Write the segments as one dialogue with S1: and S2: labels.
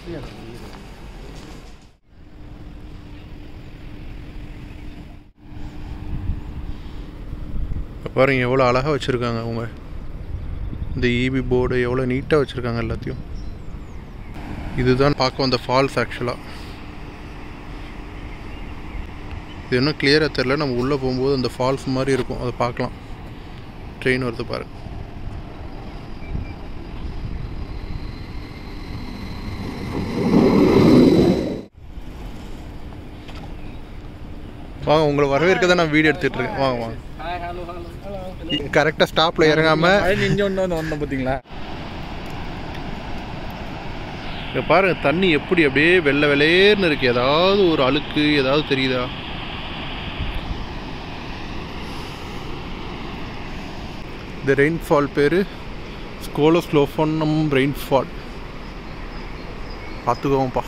S1: இப்ப பாருங்க எவ்வளோ அழகாக வச்சுருக்காங்க அவங்க இந்த ஈபி போர்டு எவ்வளோ நீட்டாக வச்சுருக்காங்க எல்லாத்தையும் இதுதான் பார்க்க வந்த ஃபால்ஸ் ஆக்சுவலாக இது இன்னும் கிளியராக தெரில நம்ம உள்ளே போகும்போது அந்த ஃபால்ஸ் மாதிரி இருக்கும் அதை பார்க்கலாம் ட்ரெயின் வருது பாருங்க வாங்க உங்களை வரவேற்க தான் நான் வீடியோ எடுத்துகிட்டு இருக்கேன் வாங்க வாங்க
S2: ஹாய் ஹலோ ஹலோ
S1: கரெக்டாக ஸ்டாப்பில் இறங்காமல்
S2: மழை நிஞ்ச ஒன்று வந்து வந்தோம் பார்த்தீங்களா
S1: இங்க பாருங்க தண்ணி எப்படி அப்படியே வெள்ளை வெளேர்னு இருக்கு ஏதாவது ஒரு அழுக்கு ஏதாவது தெரியுதா இந்த ரெயின்ஃபால் பேர் ஸ்கோலோஸ்லோஃபோனம் ரெயின்ஃபால் பார்த்துக்கோங்கப்பா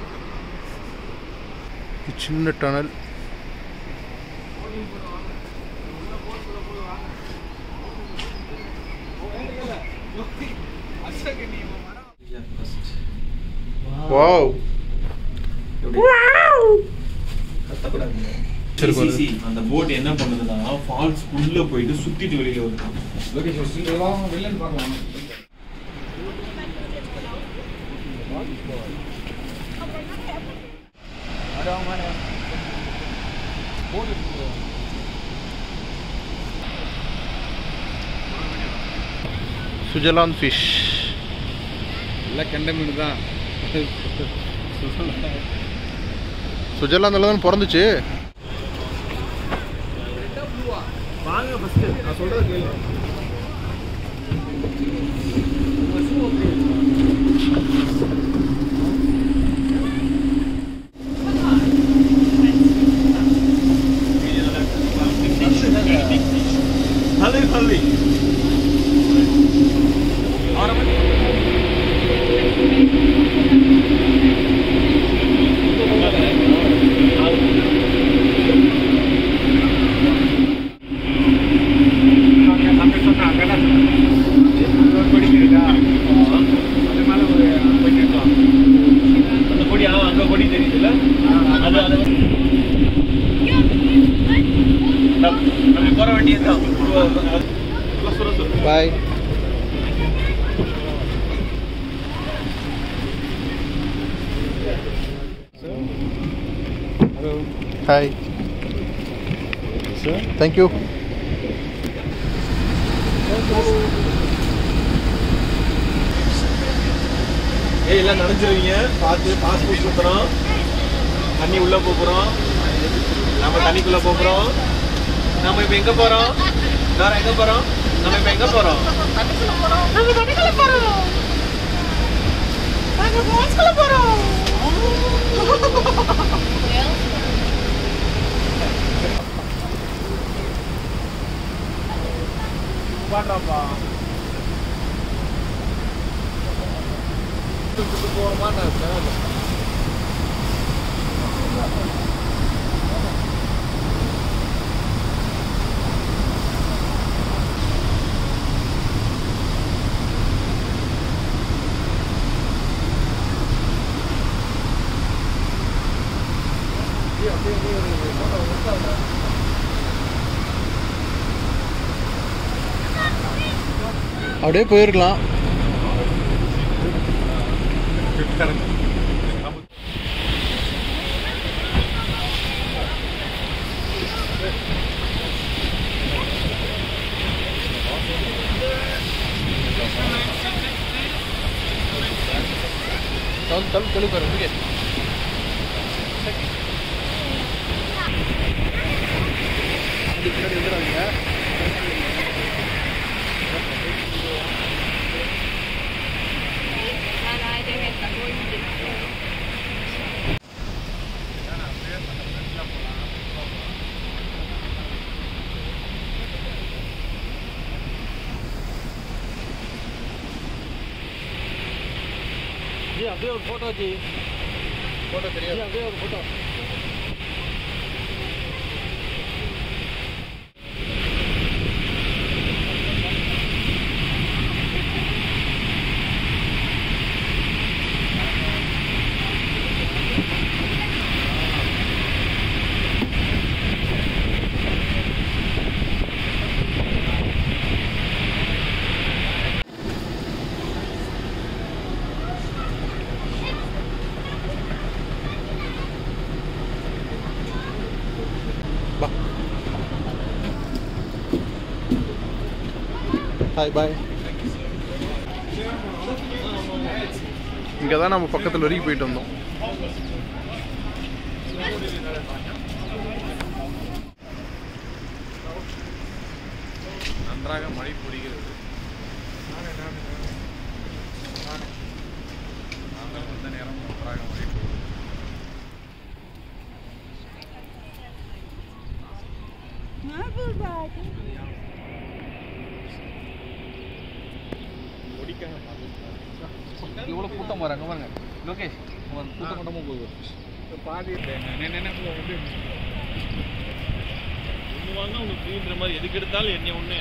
S1: இது சின்ன டனல் வாவ் சரி,
S3: See, see, அந்த போட் என்ன பண்ணுதுன்னா ஃபால்ஸ் உள்ள போயிட்டு சுத்திட்டு வெளியில வருது
S2: வில்லன் பார்க்கலாம்
S1: சுஜலான் ஃபிஷ்
S2: எல்லாம் கெண்ட மீன் தான்
S1: சுவிட்சர்லாந்தில் தான் பிறந்துச்சு
S3: வாங்க ஃபர்ஸ்ட் நான் சொல்றது கேளு ஹலோ ஹலோ அந்த கொடி ஆ, அங்க கொடி தெரியுதுல்ல அது அது நம்ம நம்ம போற வேண்டியதுதான் சொல்ல சொல்ல
S1: பாய் ஹாய் தேங்க்யூ
S3: ஏய் எல்லாம் நினைச்சிருவீங்க பார்த்து பாஸ்போர்ட் சுத்துறோம் தண்ணி உள்ள போப் போறோம் நம்ம தண்ணிக்குள்ள போப் போறோம் நம்ம இப்ப எங்க போறோம் வேற எங்க போறோம் நம்ம இப்ப எங்க போறோம் பாடுறாப்பா
S1: அப்படியே போயிருக்கலாம் தள்ளு தள்ளு தள்ளு பாரு ஓகே
S2: ஜி அப்படியே ஒரு ஃபோட்டோ ஜி
S1: போட்டோ தெரியாது
S2: ஜி அப்படியே ஒரு ஃபோட்டோ
S1: ஹாய் பாய் இங்கே தான் நம்ம பக்கத்தில் வரைக்கும் போயிட்டு வந்தோம்
S2: நன்றாக மழை பொழிகிறது நாங்கள் வந்த நேரம் நன்றாக மழை பொழிகிறது இவ்வளோ கூட்டம் வராங்க பாருங்க லோகேஷ் அவன் கூட்டம் கூட்டமாக போகுது பாதி நினைப்பு வந்து
S3: ஒன்று வாங்க உனக்கு ஃப்ரீன்ற மாதிரி எதுக்கு எடுத்தாலும் என்ன ஒன்று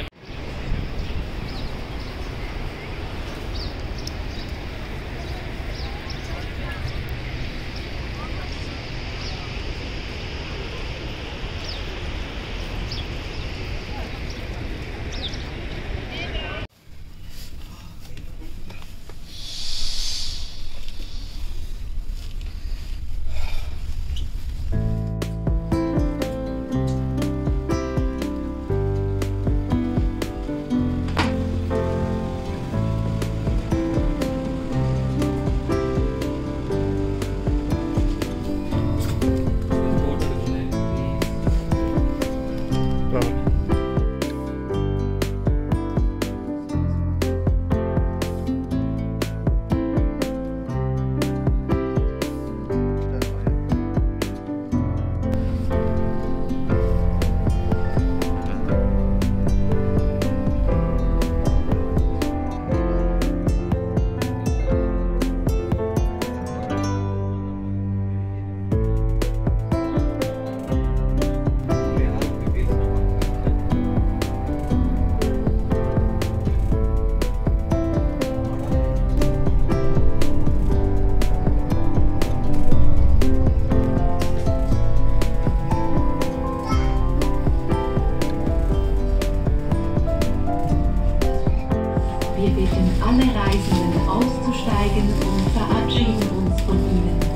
S4: Wir bitten alle Reisenden auszusteigen und verabschieden uns von ihnen.